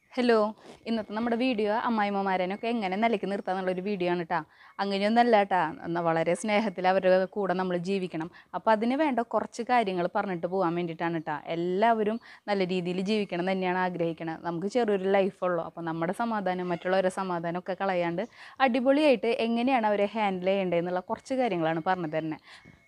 hello ഇന്നത്തെ നമ്മുടെ video അമ്മായിമ്മമാരനൊക്കെ എങ്ങനെ നിലയ്ക്ക് നിർത്തുക എന്നുള്ളൊരു വീഡിയോ ആണ് കേട്ടോ അങ്ങനെയൊന്നല്ല കേട്ടാ എന്നാ വളരെ സ്നേഹത്തിൽ അവരുടെ കൂടെ നമ്മൾ ജീവിക്കണം അപ്പോൾ അതിന് വേണ്ട കുറച്ച് കാര്യങ്ങൾ പറഞ്ഞിട്ട് പോകാൻ വേണ്ടിയിട്ടാണ് കേട്ടോ എല്ലാവരും നല്ല രീതിയിൽ ജീവിക്കണം എന്ന് തന്നെയാണ് ആഗ്രഹിക്കുന്നത് നമുക്ക് ചെറിയൊരു ലൈഫുള്ളൂ അപ്പോൾ നമ്മുടെ സമാധാനം മറ്റുള്ളവരുടെ സമാധാനം ഒക്കെ കളയാണ്ട് അടിപൊളിയായിട്ട് എങ്ങനെയാണ് അവരെ ഹാൻഡിൽ ചെയ്യേണ്ടതെന്നുള്ള കുറച്ച് കാര്യങ്ങളാണ് പറഞ്ഞു തരുന്നത്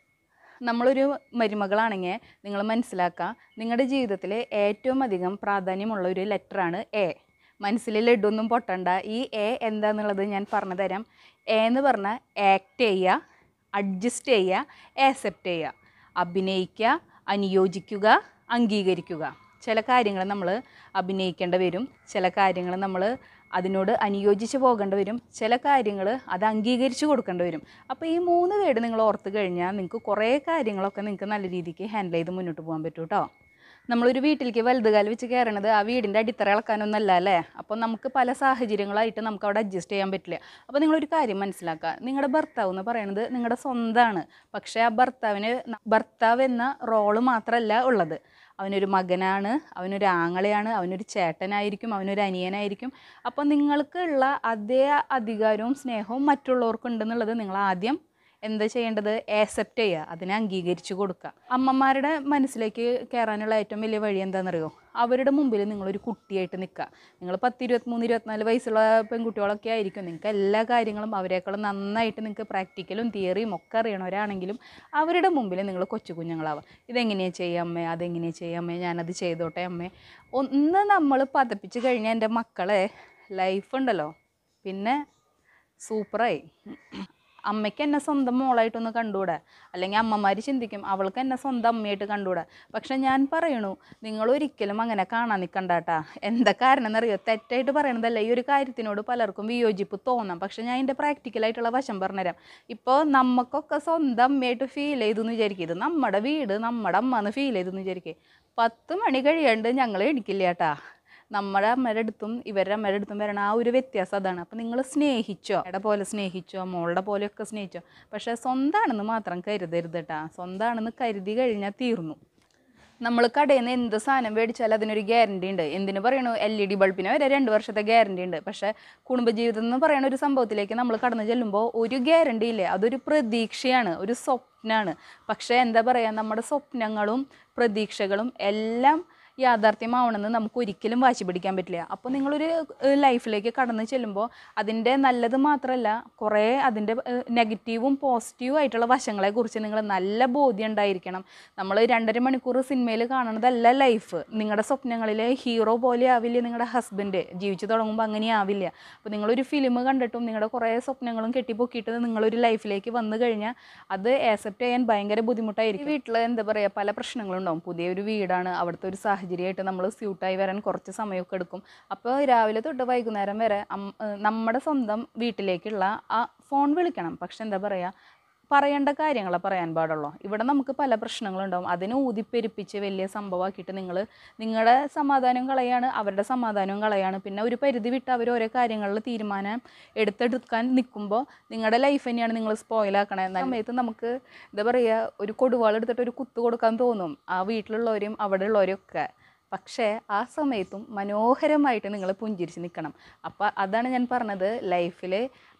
നമ്മളൊരു മരുമകളാണെങ്കിൽ നിങ്ങൾ മനസ്സിലാക്കുക നിങ്ങളുടെ ജീവിതത്തിൽ ഏറ്റവും അധികം പ്രാധാന്യമുള്ള ഒരു ലെറ്ററാണ് എ മനസ്സിൽ ലഡുവൊന്നും പൊട്ടണ്ട ഈ എ എന്താന്നുള്ളത് ഞാൻ പറഞ്ഞു തരാം എ എന്ന് പറഞ്ഞാൽ ആക്ട് ചെയ്യുക അഡ്ജസ്റ്റ് ചെയ്യുക ആക്സെപ്റ്റ് ചെയ്യുക അഭിനയിക്കുക അനുയോജിക്കുക അംഗീകരിക്കുക ചില കാര്യങ്ങൾ നമ്മൾ അഭിനയിക്കേണ്ടി വരും ചില കാര്യങ്ങൾ നമ്മൾ അതിനോട് അനുയോജിച്ച് പോകേണ്ടി വരും ചില കാര്യങ്ങൾ അത് അംഗീകരിച്ച് കൊടുക്കേണ്ടി വരും അപ്പോൾ ഈ മൂന്ന് വേർഡ് നിങ്ങൾ ഓർത്ത് കഴിഞ്ഞാൽ നിങ്ങൾക്ക് കുറേ കാര്യങ്ങളൊക്കെ നിങ്ങൾക്ക് നല്ല രീതിക്ക് ഹാൻഡിൽ ചെയ്ത് മുന്നോട്ട് പോകാൻ പറ്റും കേട്ടോ നമ്മളൊരു വീട്ടിലേക്ക് വലുതുകാൽ വെച്ച് കയറണത് ആ വീടിൻ്റെ അടിത്തറ ഇളക്കാനൊന്നല്ല അല്ലേ അപ്പോൾ നമുക്ക് പല സാഹചര്യങ്ങളായിട്ട് നമുക്ക് അവിടെ അഡ്ജസ്റ്റ് ചെയ്യാൻ പറ്റില്ല അപ്പോൾ നിങ്ങളൊരു കാര്യം മനസ്സിലാക്കുക നിങ്ങളുടെ ഭർത്താവ് എന്ന് പറയുന്നത് നിങ്ങളുടെ സ്വന്തമാണ് പക്ഷേ ആ ഭർത്താവിന് ന- ഭർത്താവ് എന്ന റോള് മാത്രമല്ല ഉള്ളത് അവനൊരു മകനാണ് അവനൊരു ആങ്ങളെയാണ് അവനൊരു ചേട്ടനായിരിക്കും അവനൊരു അനിയനായിരിക്കും അപ്പോൾ നിങ്ങൾക്കുള്ള അതേ അധികാരവും സ്നേഹവും മറ്റുള്ളവർക്കുണ്ടെന്നുള്ളത് നിങ്ങൾ ആദ്യം എന്താ ചെയ്യേണ്ടത് ആക്സെപ്റ്റ് ചെയ്യുക അതിനെ അംഗീകരിച്ചു കൊടുക്കുക അമ്മമാരുടെ മനസ്സിലേക്ക് കയറാനുള്ള ഏറ്റവും വലിയ വഴി എന്താണെന്നറിയോ അവരുടെ മുമ്പിൽ നിങ്ങളൊരു കുട്ടിയായിട്ട് നിൽക്കുക നിങ്ങൾ പത്ത് ഇരുപത്തിമൂന്ന് ഇരുപത്തിനാല് വയസ്സുള്ള പെൺകുട്ടികളൊക്കെ ആയിരിക്കും നിങ്ങൾക്ക് എല്ലാ കാര്യങ്ങളും അവരെക്കാളും നന്നായിട്ട് നിങ്ങൾക്ക് പ്രാക്ടിക്കലും തിയറിയും ഒക്കെ അറിയണവരാണെങ്കിലും അവരുടെ മുമ്പിൽ നിങ്ങൾ കൊച്ചു കുഞ്ഞുങ്ങളാവുക ഇതെങ്ങനെയാണ് ചെയ്യാം അമ്മേ അതെങ്ങനെയാണ് ചെയ്യാം അമ്മേ ഞാനത് ചെയ്തോട്ടെ അമ്മേ ഒന്ന് നമ്മൾ പതപ്പിച്ച് കഴിഞ്ഞാൽ എൻ്റെ മക്കളെ ലൈഫ് ഉണ്ടല്ലോ പിന്നെ സൂപ്പറായി അമ്മയ്ക്ക് എന്നെ സ്വന്തം മോളായിട്ടൊന്ന് കണ്ടുകൂടെ അല്ലെങ്കിൽ അമ്മമാർ ചിന്തിക്കും അവൾക്ക് എന്നെ സ്വന്തം അമ്മയായിട്ട് കണ്ടുകൂടെ പക്ഷെ ഞാൻ പറയണു നിങ്ങൾ ഒരിക്കലും അങ്ങനെ കാണാൻ നിൽക്കണ്ടാട്ടാ എന്താ കാരണം എന്നറിയോ തെറ്റായിട്ട് പറയണതല്ല ഈ ഒരു കാര്യത്തിനോട് പലർക്കും വിയോജിപ്പ് തോന്നാം പക്ഷെ ഞാൻ എൻ്റെ പ്രാക്ടിക്കലായിട്ടുള്ള വശം പറഞ്ഞുതരാം ഇപ്പോൾ നമുക്കൊക്കെ സ്വന്തം അമ്മയായിട്ട് ഫീൽ ചെയ്തു എന്ന് വിചാരിക്കും ഇത് നമ്മുടെ വീട് നമ്മുടെ അമ്മ എന്ന് ഫീൽ ചെയ്തു എന്ന് വിചാരിക്കും പത്ത് മണി കഴിയാണ്ട് ഞങ്ങൾ എണിക്കില്ല കേട്ടാ നമ്മുടെ അമ്മയുടെ അടുത്തും ഇവരുടെ അമ്മയുടെ അടുത്തും വരണ ആ ഒരു വ്യത്യാസം അതാണ് അപ്പം നിങ്ങൾ സ്നേഹിച്ചോ എടെ പോലെ സ്നേഹിച്ചോ മോളുടെ പോലെയൊക്കെ സ്നേഹിച്ചോ പക്ഷേ സ്വന്തമാണെന്ന് മാത്രം കരുതരുത് കേട്ടാ സ്വന്തമാണെന്ന് കരുതി കഴിഞ്ഞാൽ തീർന്നു നമ്മൾ കടയിൽ നിന്ന് എന്ത് സാധനം മേടിച്ചാലും അതിനൊരു ഗ്യാരണ്ടി ഉണ്ട് എന്തിനു പറയണു എൽ ഇ ഡി ബൾബിന് വരെ രണ്ട് വർഷത്തെ ഗ്യാരണ്ടി ഉണ്ട് പക്ഷേ കുടുംബജീവിതം എന്ന് പറയുന്ന ഒരു സംഭവത്തിലേക്ക് നമ്മൾ കടന്നു ചെല്ലുമ്പോൾ ഒരു ഗ്യാരണ്ടി ഇല്ലേ അതൊരു പ്രതീക്ഷയാണ് ഒരു സ്വപ്നമാണ് പക്ഷേ എന്താ പറയുക നമ്മുടെ സ്വപ്നങ്ങളും പ്രതീക്ഷകളും എല്ലാം യാഥാർത്ഥ്യമാവണമെന്ന് നമുക്ക് ഒരിക്കലും വാശി പിടിക്കാൻ പറ്റില്ല അപ്പോൾ നിങ്ങളൊരു ഏഹ്, ലൈഫിലേക്ക് കടന്നു ചെല്ലുമ്പോൾ അതിൻ്റെ നല്ലത് മാത്രമല്ല കുറേ അതിൻ്റെ ഏഹ്, നെഗറ്റീവും പോസിറ്റീവും ആയിട്ടുള്ള വശങ്ങളെക്കുറിച്ച് നിങ്ങൾ നല്ല ബോധ്യം ഉണ്ടായിരിക്കണം നമ്മൾ രണ്ടര മണിക്കൂർ സിനിമയിൽ കാണുന്നതല്ല ലൈഫ് നിങ്ങളുടെ സ്വപ്നങ്ങളിലെ ഹീറോ പോലെ ആവില്ല നിങ്ങളുടെ ഹസ്ബൻഡ് ജീവിച്ചു തുടങ്ങുമ്പോൾ അങ്ങനെ ആവില്ല അപ്പോൾ നിങ്ങളൊരു ഫിലിം കണ്ടിട്ടും നിങ്ങളുടെ കുറേ സ്വപ്നങ്ങളും കെട്ടിപ്പൊക്കിയിട്ട് നിങ്ങളൊരു ലൈഫിലേക്ക് വന്നു കഴിഞ്ഞാൽ അത് ആക്സെപ്റ്റ് ചെയ്യാൻ ഭയങ്കര ബുദ്ധിമുട്ടായിരിക്കും വീട്ടിൽ എന്താ പറയുക പല പ്രശ്നങ്ങളുണ്ടാവും പുതിയൊരു വീടാണ് അവിടുത്തെ ഒരു സാഹചര്യമായിട്ട് നമ്മൾ സ്യൂട്ടായി വരാൻ കുറച്ച് സമയമൊക്കെ എടുക്കും അപ്പോൾ രാവിലെ തൊട്ട് വൈകുന്നേരം വരെ അം- ഏഹ് നമ്മുടെ സ്വന്തം വീട്ടിലേക്കുള്ള ആ ഫോൺ വിളിക്കണം പക്ഷെ എന്താ പറയുക പറയേണ്ട കാര്യങ്ങളെ പറയാൻ പാടുള്ളൂ ഇവിടെ നമുക്ക് പല പ്രശ്നങ്ങളുണ്ടാവും അതിനെ ഊതിപ്പെരുപ്പിച്ച് വലിയ സംഭവമാക്കിയിട്ട് നിങ്ങൾ നിങ്ങളുടെ സമാധാനം കളയാണ് അവരുടെ സമാധാനവും കളയാണ് പിന്നെ ഒരു പരിധി വിട്ട് അവർ ഓരോ കാര്യങ്ങളിൽ തീരുമാനം എടുത്തെടുക്കാൻ നിൽക്കുമ്പോൾ നിങ്ങളുടെ ലൈഫ് തന്നെയാണ് നിങ്ങൾ സ്പോയിലാക്കണേ എന്ന സമയത്ത് നമുക്ക് എന്താ പറയുക ഒരു കൊടുവാൾ എടുത്തിട്ട് ഒരു കുത്ത് കൊടുക്കാൻ തോന്നും ആ വീട്ടിലുള്ളവരും അവിടെ ഉള്ളവരും ഒക്കെ പക്ഷേ ആ സമയത്തും മനോഹരമായിട്ട് നിങ്ങൾ പുഞ്ചിരിച്ച് നിൽക്കണം അപ്പോൾ അതാണ് ഞാൻ പറഞ്ഞത് ലൈഫിൽ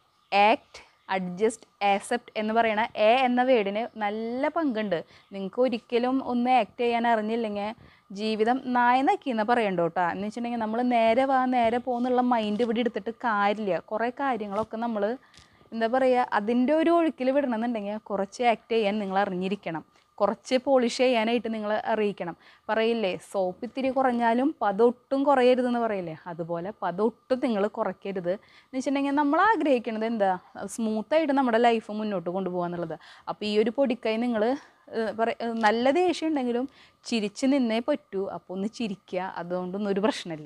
ആക്ട് അഡ്ജസ്റ്റ് ആക്സെപ്റ്റ് എന്ന് പറയുന്ന എ എന്ന വേർഡിന് നല്ല പങ്കുണ്ട് നിങ്ങൾക്ക് ഒരിക്കലും ഒന്ന് ആക്ട് ചെയ്യാൻ അറിഞ്ഞില്ലെങ്കിൽ ജീവിതം നായ നക്കിയെന്ന് പറയണ്ട കേട്ടോ എന്ന് വെച്ചിട്ടുണ്ടെങ്കിൽ നമ്മൾ നേരെ വാ നേരെ പോകുന്നുള്ള മൈൻഡ് ഇവിടെ എടുത്തിട്ട് കാര്യമില്ല കുറേ കാര്യങ്ങളൊക്കെ നമ്മൾ എന്താ പറയുക അതിൻ്റെ ഒരു ഒഴുക്കിൽ വിടണമെന്നുണ്ടെങ്കിൽ കുറച്ച് ആക്ട് ചെയ്യാൻ നിങ്ങൾ അറിഞ്ഞിരിക്കണം കുറച്ച് പോളിഷ് ചെയ്യാനായിട്ട് നിങ്ങൾ അറിയിക്കണം പറയില്ലേ സോപ്പ് ഇത്തിരി കുറഞ്ഞാലും പതൊട്ടും കുറയരുതെന്ന് പറയില്ലേ അതുപോലെ പതൊട്ടും നിങ്ങൾ കുറയ്ക്കരുത് എന്ന് വെച്ചിട്ടുണ്ടെങ്കിൽ നമ്മൾ ആഗ്രഹിക്കുന്നത് എന്താ സ്മൂത്തായിട്ട് നമ്മുടെ ലൈഫ് മുന്നോട്ട് കൊണ്ടുപോകുക എന്നുള്ളത് അപ്പോൾ ഈ ഒരു പൊടിക്കൈ നിങ്ങൾ പറ നല്ല ദേഷ്യം ഉണ്ടെങ്കിലും ചിരിച്ച് നിന്നേ പറ്റൂ അപ്പോൾ ഒന്ന് ചിരിക്കുക അതുകൊണ്ടൊന്നും ഒരു പ്രശ്നമില്ല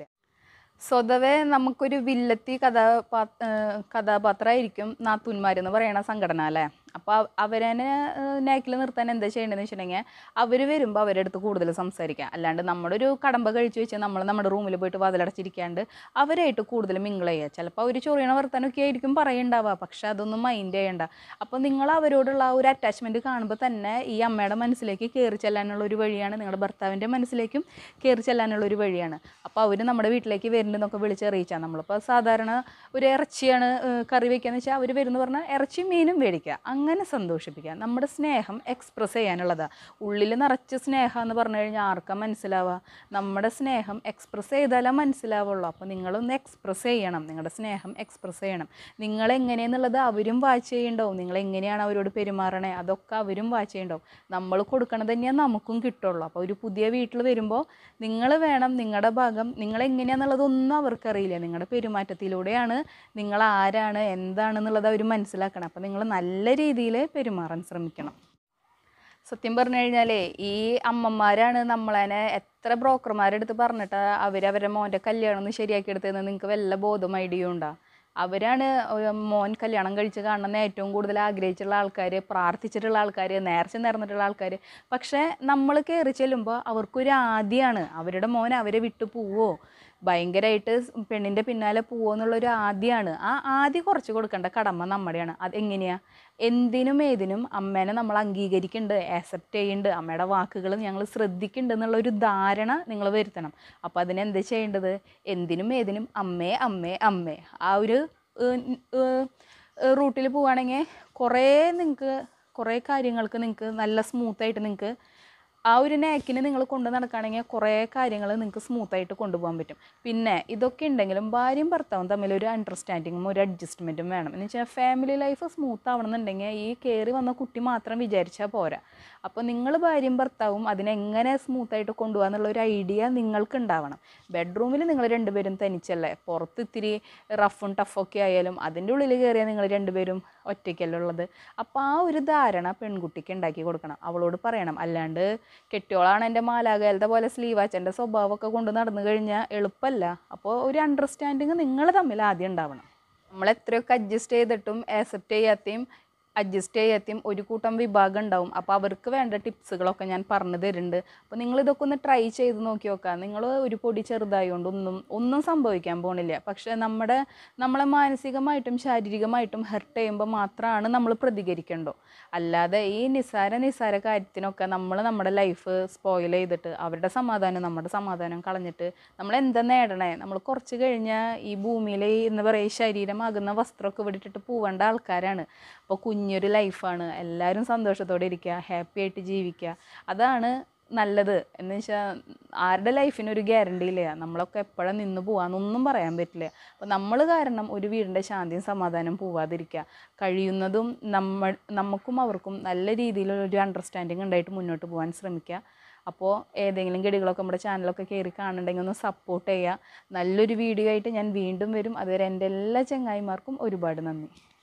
സ്വതവേ നമുക്കൊരു വില്ലത്തി കഥാപാ കഥാപാത്രമായിരിക്കും നാത്തൂന്മാരെന്ന് പറയണ സംഘടന അല്ലേ അപ്പോൾ അവരെ നാക്കിൽ നിർത്താൻ എന്താ ചെയ്യേണ്ടതെന്ന് വെച്ചിട്ടുണ്ടെങ്കിൽ അവർ വരുമ്പോൾ അവരുടെ അടുത്ത് കൂടുതൽ സംസാരിക്കുക അല്ലാണ്ട് നമ്മുടെ ഒരു കടമ്പ കഴിച്ച് വെച്ച് നമ്മൾ നമ്മുടെ റൂമിൽ പോയിട്ട് വാതിലടച്ചിരിക്കാണ്ട് അവരായിട്ട് കൂടുതൽ മിങ്കിൾ ചെയ്യുക ചിലപ്പോൾ അവർ ചൊറിയണ വർത്താനമൊക്കെ ആയിരിക്കും പറയുണ്ടാവുക പക്ഷെ അതൊന്നും മൈൻഡ് ചെയ്യണ്ട അപ്പോൾ നിങ്ങൾ അവരോടുള്ള ആ ഒരു അറ്റാച്ച്മെൻറ്റ് കാണുമ്പോൾ തന്നെ ഈ അമ്മയുടെ മനസ്സിലേക്ക് കയറി ചെല്ലാനുള്ള ഒരു വഴിയാണ് നിങ്ങളുടെ ഭർത്താവിൻ്റെ മനസ്സിലേക്കും കയറി ചെല്ലാനുള്ള ഒരു വഴിയാണ് അപ്പോൾ അവർ നമ്മുടെ വീട്ടിലേക്ക് വരുന്നുണ്ടെന്നൊക്കെ വിളിച്ചറിയിച്ചാൽ നമ്മളിപ്പോൾ സാധാരണ ഒരു ഇറച്ചിയാണ് ഏഹ്, കറി വയ്ക്കുകയെന്ന് വെച്ചാൽ അവർ വരുന്നു പറഞ്ഞാൽ ഇറച്ചി മീനും മേടിക്കുക അങ്ങനെ സന്തോഷിപ്പിക്കുക നമ്മുടെ സ്നേഹം എക്സ്പ്രസ് ചെയ്യാനുള്ളതാണ് ഉള്ളിൽ നിറച്ച് സ്നേഹം എന്ന് പറഞ്ഞു കഴിഞ്ഞാൽ ആർക്കാ മനസ്സിലാവുക നമ്മുടെ സ്നേഹം എക്സ്പ്രസ് ചെയ്താലേ മനസ്സിലാവുള്ളൂ അപ്പോൾ നിങ്ങളൊന്ന് എക്സ്പ്രസ് ചെയ്യണം നിങ്ങളുടെ സ്നേഹം എക്സ്പ്രസ് ചെയ്യണം നിങ്ങൾ എങ്ങനെയെന്നുള്ളത് അവരും വാച്ച് ചെയ്യുന്നുണ്ടാവും നിങ്ങൾ എങ്ങനെയാണ് അവരോട് പെരുമാറണേ അതൊക്കെ അവരും വാച്ച് ചെയ്യുന്നുണ്ടാവും നമ്മൾ കൊടുക്കണത് തന്നെയാണ് നമുക്കും കിട്ടുള്ളൂ അപ്പോൾ ഒരു പുതിയ വീട്ടിൽ വരുമ്പോൾ നിങ്ങൾ വേണം നിങ്ങളുടെ ഭാഗം നിങ്ങൾ എങ്ങനെയാണെന്നുള്ളതൊന്നും അവർക്കറിയില്ല നിങ്ങളുടെ പെരുമാറ്റത്തിലൂടെയാണ് നിങ്ങൾ ആരാണ് എന്താണെന്നുള്ളത് അവർ മനസ്സിലാക്കണം അപ്പോൾ നിങ്ങൾ നല്ല രീതിയിൽ പെരുമാറാൻ ശ്രമിക്കണം സത്യം പറഞ്ഞു കഴിഞ്ഞാലേ ഈ അമ്മമാരാണ് നമ്മളതിനെ എത്ര ബ്രോക്കർമാരുടെ അടുത്ത് പറഞ്ഞിട്ട് അവർ അവരുടെ മോൻ്റെ കല്യാണം ഒന്ന് ശരിയാക്കി എടുത്തതെന്ന് നിങ്ങൾക്ക് വല്ല ബോധം ഐഡിയ ഉണ്ടോ അവരാണ് ഒരു മോൻ കല്യാണം കഴിച്ച് കാണണമെന്ന് ഏറ്റവും കൂടുതൽ ആഗ്രഹിച്ചിട്ടുള്ള ആൾക്കാർ പ്രാർത്ഥിച്ചിട്ടുള്ള ആൾക്കാർ നേർച്ച നേർന്നിട്ടുള്ള ആൾക്കാർ പക്ഷേ നമ്മൾ കയറി ചെല്ലുമ്പോൾ അവർക്കൊരു ആദ്യമാണ് അവരുടെ മോൻ അവരെ വിട്ടു പോവോ ഭയങ്കരമായിട്ട് പെണ്ണിൻ്റെ പിന്നാലെ പോവോ എന്നുള്ളൊരു ആദ്യമാണ് ആ ആദ്യം കുറച്ച് കൊടുക്കേണ്ട കടമ നമ്മുടെയാണ് അതെങ്ങനെയാണ് എന്തിനും ഏതിനും അമ്മേനെ നമ്മൾ അംഗീകരിക്കുന്നുണ്ട് ആക്സെപ്റ്റ് ചെയ്യുന്നുണ്ട് അമ്മയുടെ വാക്കുകൾ ഞങ്ങൾ ശ്രദ്ധിക്കുന്നുണ്ട് എന്നുള്ള ഒരു ധാരണ നിങ്ങൾ വരുത്തണം അപ്പോൾ അതിനെന്ത് ചെയ്യേണ്ടത് എന്തിനും ഏതിനും അമ്മേ അമ്മേ അമ്മേ ആ ഒരു റൂട്ടിൽ പോവുകയാണെങ്കിൽ കുറേ നിങ്ങൾക്ക് കുറേ കാര്യങ്ങൾക്ക് നിങ്ങൾക്ക് നല്ല സ്മൂത്തായിട്ട് നിങ്ങൾക്ക് ആ ഒരു നേക്കിന് നിങ്ങൾ കൊണ്ട് നടക്കുകയാണെങ്കിൽ കുറേ കാര്യങ്ങൾ നിങ്ങൾക്ക് സ്മൂത്തായിട്ട് കൊണ്ടുപോകാൻ പറ്റും പിന്നെ ഇതൊക്കെ ഉണ്ടെങ്കിലും ഭാര്യയും ഭർത്താവും തമ്മിൽ ഒരു അണ്ടർസ്റ്റാൻഡിങ്ങും ഒരു അഡ്ജസ്റ്റ്മെൻറ്റും വേണം എന്ന് വെച്ചാൽ ഫാമിലി ലൈഫ് സ്മൂത്ത് ആവണമെന്നുണ്ടെങ്കിൽ ഈ കയറി വന്ന കുട്ടി മാത്രം വിചാരിച്ചാൽ പോരാ അപ്പോൾ നിങ്ങൾ ഭാര്യയും ഭർത്താവും അതിനെങ്ങനെ സ്മൂത്തായിട്ട് കൊണ്ടുപോകാൻ എന്നുള്ള ഒരു ഐഡിയ നിങ്ങൾക്ക് ഉണ്ടാവണം ബെഡ്റൂമിൽ നിങ്ങൾ രണ്ടുപേരും തനിച്ചല്ലേ പുറത്ത് ഇത്തിരി റഫും ടഫൊക്കെ ആയാലും അതിൻ്റെ ഉള്ളിൽ കയറിയാൽ നിങ്ങൾ രണ്ടുപേരും ഒറ്റയ്ക്കല്ലേ ഉള്ളത് അപ്പോൾ ആ ഒരു ധാരണ പെൺകുട്ടിക്ക് ഉണ്ടാക്കി കൊടുക്കണം അവളോട് പറയണം അല്ലാണ്ട് കെട്ടിയോളാണ് എൻ്റെ മാലാകലത്തെ പോലെ സ്ലീവാച്ചൻ്റെ സ്വഭാവമൊക്കെ കൊണ്ട് നടന്നു കഴിഞ്ഞാൽ എളുപ്പമല്ല അപ്പോൾ ഒരു അണ്ടർസ്റ്റാൻഡിങ് നിങ്ങൾ തമ്മിൽ ആദ്യം ഉണ്ടാവണം നമ്മൾ എത്രയൊക്കെ അഡ്ജസ്റ്റ് ചെയ്തിട്ടും ആക്സെപ്റ്റ് ചെയ്യാത്തയും അഡ്ജസ്റ്റ് ചെയ്യാത്തയും ഒരു കൂട്ടം വിഭാഗം ഉണ്ടാവും അപ്പോൾ അവർക്ക് വേണ്ട ടിപ്സുകളൊക്കെ ഞാൻ പറഞ്ഞു തരുന്നുണ്ട് അപ്പോൾ നിങ്ങൾ ഇതൊക്കെ ഒന്ന് ട്രൈ ചെയ്ത് നോക്കി നോക്കാം നിങ്ങൾ ഒരു പൊടി ചെറുതായതുകൊണ്ട് ഒന്നും ഒന്നും സംഭവിക്കാൻ പോണില്ല പക്ഷേ നമ്മുടെ നമ്മളെ മാനസികമായിട്ടും ശാരീരികമായിട്ടും ഹെർട്ട് ചെയ്യുമ്പോൾ മാത്രമാണ് നമ്മൾ പ്രതികരിക്കേണ്ടോ അല്ലാതെ ഈ നിസ്സാര നിസ്സാര കാര്യത്തിനൊക്കെ നമ്മൾ നമ്മുടെ ലൈഫ് സ്പോയിൽ ചെയ്തിട്ട് അവരുടെ സമാധാനം നമ്മുടെ സമാധാനം കളഞ്ഞിട്ട് നമ്മൾ എന്താ നേടണേ നമ്മൾ കുറച്ച് കഴിഞ്ഞാൽ ഈ ഭൂമിയിലെ ഈ എന്താ പറയുക ഈ ശരീരമാകുന്ന വസ്ത്രമൊക്കെ വിട്ടിട്ട് പോവേണ്ട ആൾക്കാരാണ് അപ്പോൾ കുഞ്ഞൊരു ലൈഫാണ് എല്ലാവരും സന്തോഷത്തോടെ ഇരിക്കുക ഹാപ്പി ആയിട്ട് ജീവിക്കുക അതാണ് നല്ലത് എന്ന് വെച്ചാൽ ആരുടെ ലൈഫിന് ഒരു ഗ്യാരണ്ടി ഇല്ല നമ്മളൊക്കെ എപ്പോഴും നിന്ന് പോകാമെന്നൊന്നും പറയാൻ പറ്റില്ല അപ്പോൾ നമ്മൾ കാരണം ഒരു വീടിൻ്റെ ശാന്തിയും സമാധാനം പോവാതിരിക്കുക കഴിയുന്നതും നമ്മ നമുക്കും അവർക്കും നല്ല രീതിയിലൊരു അണ്ടർസ്റ്റാൻഡിങ് ഉണ്ടായിട്ട് മുന്നോട്ട് പോകാൻ ശ്രമിക്കുക അപ്പോൾ ഏതെങ്കിലും ഗടികളൊക്കെ നമ്മുടെ ചാനലൊക്കെ കയറി കാണുന്നുണ്ടെങ്കിൽ ഒന്ന് സപ്പോർട്ട് ചെയ്യുക നല്ലൊരു വീഡിയോ ആയിട്ട് ഞാൻ വീണ്ടും വരും അതുവരെ എൻ്റെ എല്ലാ ചങ്ങായിമാർക്കും ഒരുപാട് നന്ദി